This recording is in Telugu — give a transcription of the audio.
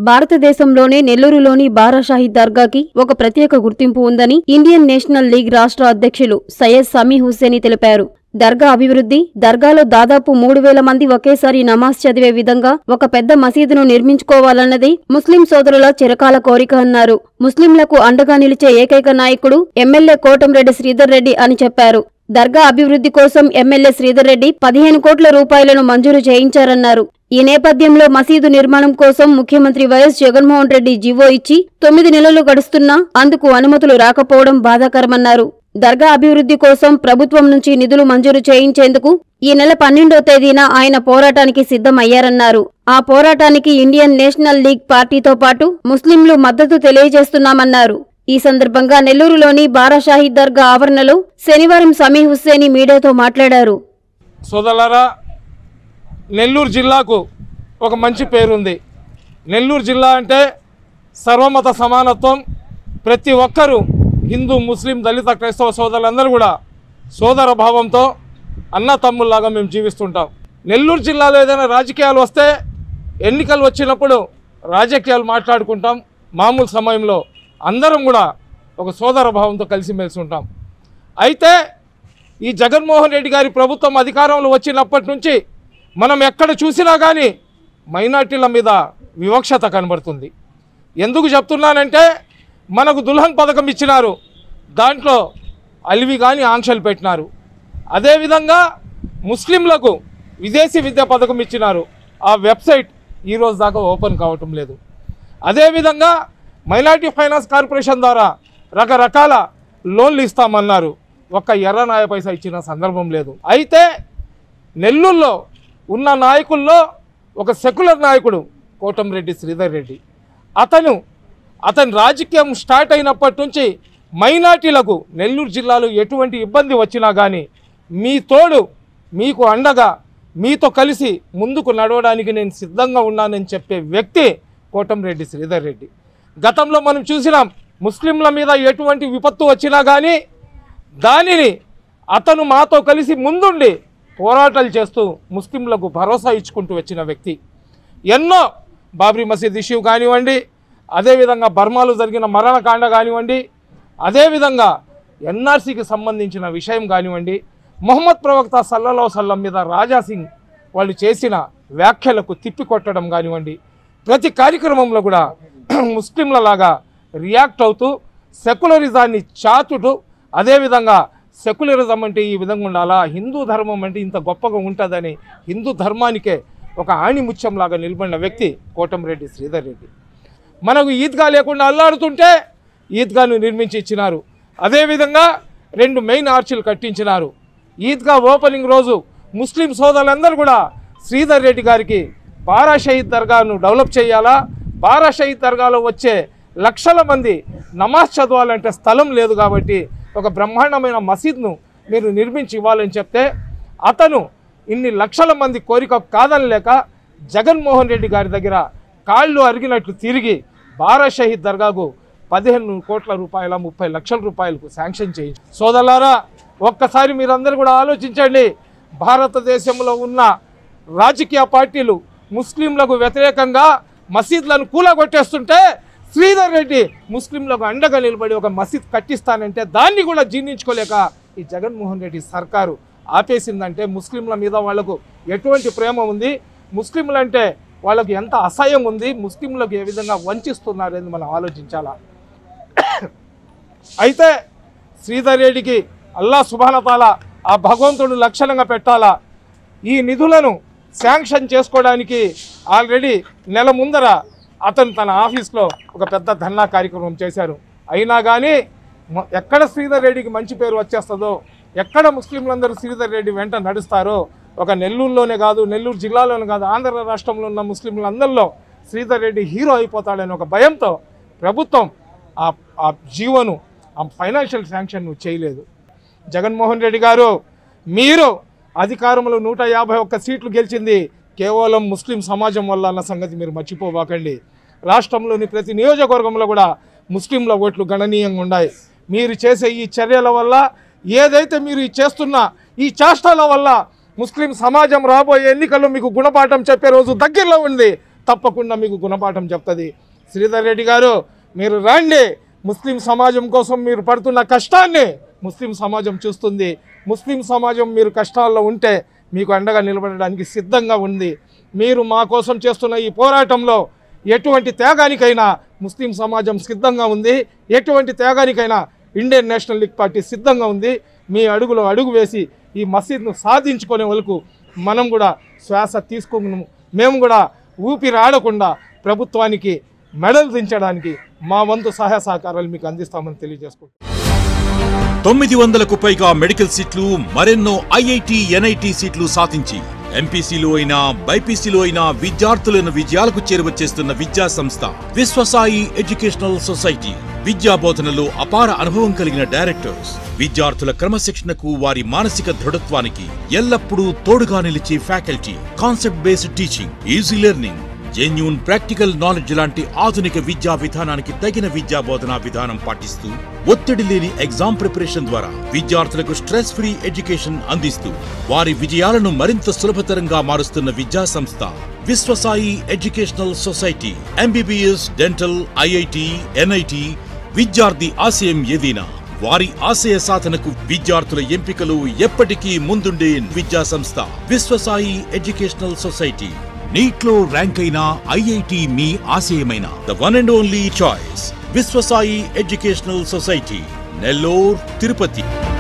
భారతదేశంలోనే నెల్లూరులోని బారాషాహి దర్గాకి ఒక ప్రత్యేక గుర్తింపు ఉందని ఇండియన్ నేషనల్ లీగ్ రాష్ట్ర అధ్యక్షులు సయ్యద్ సమీ హుస్సేని తెలిపారు దర్గా అభివృద్ధి దర్గాలో దాదాపు మూడు వేల మంది ఒకేసారి నమాజ్ చదివే విధంగా ఒక పెద్ద మసీదును నిర్మించుకోవాలన్నది ముస్లిం సోదరుల చిరకాల కోరిక అన్నారు ముస్లింలకు అండగా నిలిచే ఏకైక నాయకుడు ఎమ్మెల్యే కోటంరెడ్డి శ్రీధర్ రెడ్డి అని చెప్పారు దర్గా అభివృద్ధి కోసం ఎమ్మెల్యే శ్రీధర్ రెడ్డి పదిహేను కోట్ల రూపాయలను మంజూరు చేయించారన్నారు ఈ నేపథ్యంలో మసీదు నిర్మాణం కోసం ముఖ్యమంత్రి వైఎస్ జగన్మోహన్ రెడ్డి జీవో ఇచ్చి తొమ్మిది నెలలు గడుస్తున్నా అందుకు అనుమతులు రాకపోవడం బాధాకరమన్నారు దర్గా అభివృద్ధి కోసం ప్రభుత్వం నుంచి నిధులు మంజూరు చేయించేందుకు ఈ నెల పన్నెండో తేదీన ఆయన పోరాటానికి సిద్ధమయ్యారన్నారు ఆ పోరాటానికి ఇండియన్ నేషనల్ లీగ్ పార్టీతో పాటు ముస్లింలు మద్దతు తెలియజేస్తున్నామన్నారు ఈ సందర్భంగా నెల్లూరులోని బారాషాహి దర్గా ఆవరణలో శనివారం సమీ హుస్సేని మీడియాతో మాట్లాడారు సోదరులారా నెల్లూరు జిల్లాకు ఒక మంచి పేరుంది నెల్లూరు జిల్లా అంటే సర్వమత సమానత్వం ప్రతి ఒక్కరూ హిందూ ముస్లిం దళిత క్రైస్తవ సోదరులందరూ కూడా సోదర భావంతో అన్న తమ్ముల్లాగా మేము జీవిస్తుంటాం నెల్లూరు జిల్లాలో ఏదైనా రాజకీయాలు వస్తే ఎన్నికలు వచ్చినప్పుడు రాజకీయాలు మాట్లాడుకుంటాం మామూలు సమయంలో అందరం కూడా ఒక సోదర భావంతో కలిసిమెలిసి ఉంటాం అయితే ఈ జగన్మోహన్ రెడ్డి గారి ప్రభుత్వం అధికారంలో వచ్చినప్పటి నుంచి మనం ఎక్కడ చూసినా కానీ మైనార్టీల మీద వివక్షత కనబడుతుంది ఎందుకు చెప్తున్నానంటే మనకు దుల్హన్ పథకం ఇచ్చినారు దాంట్లో అలివి కానీ ఆంక్షలు పెట్టినారు అదేవిధంగా ముస్లింలకు విదేశీ విద్యా పథకం ఇచ్చినారు ఆ వెబ్సైట్ ఈరోజు దాకా ఓపెన్ కావటం లేదు అదేవిధంగా మైనార్టీ ఫైనాన్స్ కార్పొరేషన్ ద్వారా రకరకాల లోన్లు ఇస్తామన్నారు ఒక్క ఎర్ర నాయ పైసా ఇచ్చిన సందర్భం లేదు అయితే నెల్లూరులో ఉన్న నాయకుల్లో ఒక సెక్యులర్ నాయకుడు కోటంరెడ్డి శ్రీధర్ రెడ్డి అతను అతని రాజకీయం స్టార్ట్ అయినప్పటి నుంచి మైనార్టీలకు నెల్లూరు జిల్లాలో ఎటువంటి ఇబ్బంది వచ్చినా కానీ మీ తోడు మీకు అండగా మీతో కలిసి ముందుకు నడవడానికి నేను సిద్ధంగా ఉన్నానని చెప్పే వ్యక్తి కోటంరెడ్డి శ్రీధర్ రెడ్డి గతంలో మనం చూసినాం ముస్లింల మీద ఎటువంటి విపత్తు వచ్చినా కానీ దానిని అతను మాతో కలిసి ముందుండి పోరాటాలు చేస్తూ ముస్లింలకు భరోసా ఇచ్చుకుంటూ వచ్చిన వ్యక్తి ఎన్నో బాబ్రీ మసీద్ ఇష్యూ కానివ్వండి అదేవిధంగా బర్మాలో జరిగిన మరణకాండ కానివ్వండి అదేవిధంగా ఎన్ఆర్సీకి సంబంధించిన విషయం కానివ్వండి మొహమ్మద్ ప్రవక్త సల్లల్లాహు సల్లం మీద రాజా సింగ్ వాళ్ళు చేసిన వ్యాఖ్యలకు తిప్పికొట్టడం కానివ్వండి ప్రతి కార్యక్రమంలో కూడా ముస్లింలలాగా రియాక్ట్ అవుతూ సెకులరిజాన్ని చాచుతూ అదేవిధంగా సెకులరిజం అంటే ఈ విధంగా ఉండాలా హిందూ ధర్మం అంటే ఇంత గొప్పగా ఉంటుందని హిందూ ధర్మానికే ఒక ఆణిముత్యంలాగా నిలబడిన వ్యక్తి కోటంరెడ్డి శ్రీధర్ రెడ్డి మనకు ఈద్గా లేకుండా అల్లాడుతుంటే ఈద్గాను నిర్మించి ఇచ్చినారు అదేవిధంగా రెండు మెయిన్ ఆర్చిలు కట్టించినారు ఈద్గా ఓపెనింగ్ రోజు ముస్లిం సోదరులందరూ కూడా శ్రీధర్ రెడ్డి గారికి బారా షహీద్ దర్గాను డెవలప్ చేయాలా బారా షహీద్ దర్గాలో వచ్చే లక్షల మంది నమాజ్ చదవాలంటే స్థలం లేదు కాబట్టి ఒక బ్రహ్మాండమైన మసీద్ను మీరు నిర్మించి ఇవ్వాలని చెప్తే అతను ఇన్ని లక్షల మంది కోరిక కాదని లేక జగన్మోహన్ రెడ్డి గారి దగ్గర కాళ్ళు అరిగినట్లు తిరిగి బారా షహీద్ దర్గాకు పదిహేను కోట్ల రూపాయల ముప్పై లక్షల రూపాయలకు శాంక్షన్ చేయించి సోదరులారా ఒక్కసారి మీరందరూ కూడా ఆలోచించండి భారతదేశంలో ఉన్న రాజకీయ పార్టీలు ముస్లింలకు వ్యతిరేకంగా మసీద్లను కూలగొట్టేస్తుంటే శ్రీధర్ రెడ్డి ముస్లింలకు అండగా నిలబడి ఒక మసీద్ కట్టిస్తానంటే దాన్ని కూడా జీర్ణించుకోలేక ఈ జగన్మోహన్ రెడ్డి సర్కారు ఆపేసిందంటే ముస్లింల మీద వాళ్లకు ఎటువంటి ప్రేమ ఉంది ముస్లింలంటే వాళ్ళకు ఎంత అసహ్యం ఉంది ముస్లింలకు ఏ విధంగా వంచిస్తున్నారు అని మనం ఆలోచించాలా అయితే శ్రీధర్ రెడ్డికి అల్లా సుభానతాల ఆ భగవంతుడు లక్షణంగా పెట్టాలా ఈ నిధులను శాంక్షన్ చేసుకోవడానికి ఆల్రెడీ నెల ముందర అతను తన ఆఫీస్లో ఒక పెద్ద ధర్నా కార్యక్రమం చేశారు అయినా కానీ మ- ఎక్కడ శ్రీధర్ రెడ్డికి మంచి పేరు వచ్చేస్తుందో ఎక్కడ ముస్లింలందరూ శ్రీధర్ రెడ్డి వెంట నడుస్తారో ఒక నెల్లూరులోనే కాదు నెల్లూరు జిల్లాలోనే కాదు ఆంధ్ర రాష్ట్రంలో ఉన్న ముస్లింలందరిలో శ్రీధర్ రెడ్డి హీరో అయిపోతాడని ఒక భయంతో ప్రభుత్వం ఆ ఆ జీవోను ఆ ఫైనాన్షియల్ శాంక్షన్ చేయలేదు జగన్మోహన్ రెడ్డి గారు మీరు అధికారంలో నూట యాభై ఒక్క సీట్లు గెలిచింది కేవలం ముస్లిం సమాజం వల్ల అన్న సంగతి మీరు మర్చిపోబాకండి రాష్ట్రంలోని ప్రతి నియోజకవర్గంలో కూడా ముస్లింల ఓట్లు గణనీయంగా ఉన్నాయి మీరు చేసే ఈ చర్యల వల్ల ఏదైతే మీరు ఈ చేస్తున్న ఈ చేష్టల వల్ల ముస్లిం సమాజం రాబోయే ఎన్నికల్లో మీకు గుణపాఠం చెప్పే రోజు దగ్గరలో ఉంది తప్పకుండా మీకు గుణపాఠం చెప్తుంది శ్రీధర్ రెడ్డి గారు మీరు రండి ముస్లిం సమాజం కోసం మీరు పడుతున్న కష్టాన్ని ముస్లిం సమాజం చూస్తుంది ముస్లిం సమాజం మీరు కష్టాల్లో ఉంటే మీకు అండగా నిలబడడానికి సిద్ధంగా ఉంది మీరు మా కోసం చేస్తున్న ఈ పోరాటంలో ఎటువంటి త్యాగానికైనా ముస్లిం సమాజం సిద్ధంగా ఉంది ఎటువంటి త్యాగానికైనా ఇండియన్ నేషనల్ లీగ్ పార్టీ సిద్ధంగా ఉంది మీ అడుగులో అడుగు వేసి ఈ మసీద్ను సాధించుకునే వరకు మనం కూడా శ్వాస తీసుకుని మేము కూడా ఊపిరి ఆడకుండా ప్రభుత్వానికి మెడల్ దించడానికి మా వంతు సహాయ సహకారాలు మీకు అందిస్తామని తెలియజేసుకుంటాం తొమ్మిది వందలకు పైగా మెడికల్ సీట్లు మరెన్నో ఐఐటి ఎన్ఐటి సీట్లు సాధించి ఎంపీసీలో అయినా బైపీసీలో అయినా విద్యార్థులను విజయాలకు చేరువ చేస్తున్న విద్యా సంస్థ విశ్వసాయి ఎడ్యుకేషనల్ సొసైటీ విద్యా బోధనలో అపార అనుభవం కలిగిన డైరెక్టర్స్ విద్యార్థుల క్రమశిక్షణకు వారి మానసిక దృఢత్వానికి ఎల్లప్పుడూ తోడుగా నిలిచే faculty concept based teaching easy learning genuine practical knowledge లాంటి ఆధునిక విద్యా విధానానికి తగిన విద్యా బోధనా విధానం పాటిస్తూ ఒత్తిడి లేని ఎగ్జామ్ ప్రిపరేషన్ ద్వారా విద్యార్థులకు స్ట్రెస్ ఫ్రీ ఎడ్యుకేషన్ అందిస్తూ వారి విజయాలను మరింత సులభతరంగా మారుస్తున్న విద్యా సంస్థ Viswasai educational society MBBS dental IIT NIT విద్యార్థి ఆశయం ఏదైనా వారి ఆశయ సాధనకు విద్యార్థుల ఎంపికలు ఎప్పటికీ ముందుండే విద్యా సంస్థ విశ్వసాయి ఎడ్యుకేషనల్ సొసైటీ నీట్లో ర్యాంక్ అయిన ఐఐటి మీ ఆశయమైన the one and only choice Viswasai educational society Nellore Tirupati